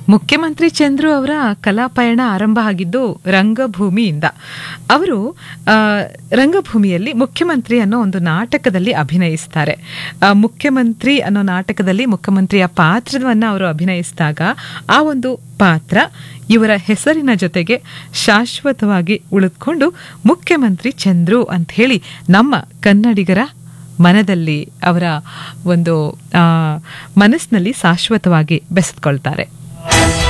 ಮುಖ್ಯಮಂತ್ರಿ ಚಂದ್ರು ಅವರ ಕಲಾ ಪಯಣ ಆರಂಭ ಆಗಿದ್ದು ರಂಗಭೂಮಿಯಿಂದ ಅವರು ಆ, ರಂಗಭೂಮಿಯಲ್ಲಿ ಮುಖ್ಯಮಂತ್ರಿ ಅನ್ನೋ ಒಂದು ನಾಟಕದಲ್ಲಿ ಅಭಿನಯಿಸ್ತಾರೆ ಆ, ಮುಖ್ಯಮಂತ್ರಿ ಅನ್ನೋ ನಾಟಕದಲ್ಲಿ ಮುಖ್ಯಮಂತ್ರಿಯ ಪಾತ್ರವನ್ನು ಅವರು ಅಭಿನಯಿಸಿದಾಗ ಆ ಒಂದು ಪಾತ್ರ ಇವರ ಹೆಸರಿನ ಜೊತೆಗೆ ಶಾಶ್ವತವಾಗಿ ಉಳಿದುಕೊಂಡು ಮುಖ್ಯಮಂತ್ರಿ ಚಂದ್ರು ಅಂತ ಹೇಳಿ ನಮ್ಮ ಕನ್ನಡಿಗರ ಮನದಲ್ಲಿ ಅವರ ಒಂದು ಆ, ಮನಸ್ಸಿನಲ್ಲಿ ಶಾಶ್ವತವಾಗಿ ಬೆಸೆದುಕೊಳ್ತಾರೆ